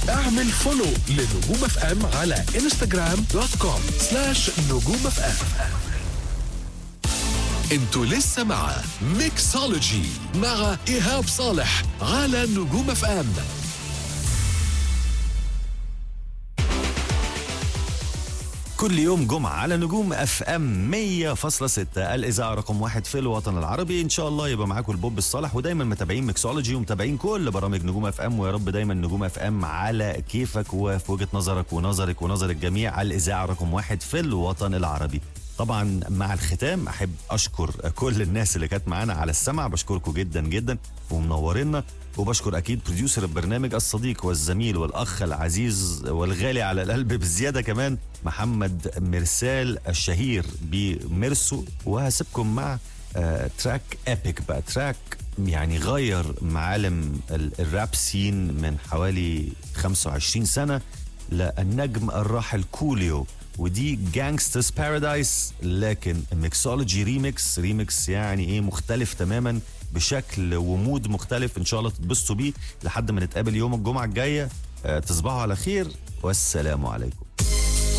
اعمل فولو لنجوم اف ام على انستغرام دوت كوم سلاش نجوم اف ام انتوا لسه مع ميكسولوجي مع ايهاب صالح على نجوم اف ام كل يوم جمعة على نجوم اف ام 100.6 الإذاعة رقم واحد في الوطن العربي إن شاء الله يبقى معاكم البوب الصالح ودايما متابعين ميكسولوجي ومتابعين كل برامج نجوم اف ام ويا رب دايما نجوم اف ام على كيفك وفي وجهة نظرك ونظرك ونظر الجميع على الإذاعة رقم واحد في الوطن العربي طبعا مع الختام احب اشكر كل الناس اللي كانت معانا على السمع بشكركم جدا جدا ومنورينا وبشكر اكيد بروديوسر البرنامج الصديق والزميل والاخ العزيز والغالي على القلب بزياده كمان محمد مرسال الشهير بميرسو وهسيبكم مع آه تراك ايبك بقى تراك يعني غير معالم ال- الراب سين من حوالي 25 سنه للنجم الراحل كوليو ودي جانجسترز بارادايس لكن ميكسولوجي ريميكس ريميكس يعني ايه مختلف تماما بشكل ومود مختلف ان شاء الله تتبسطوا بيه لحد ما نتقابل يوم الجمعه الجايه آه، تصبحوا على خير والسلام عليكم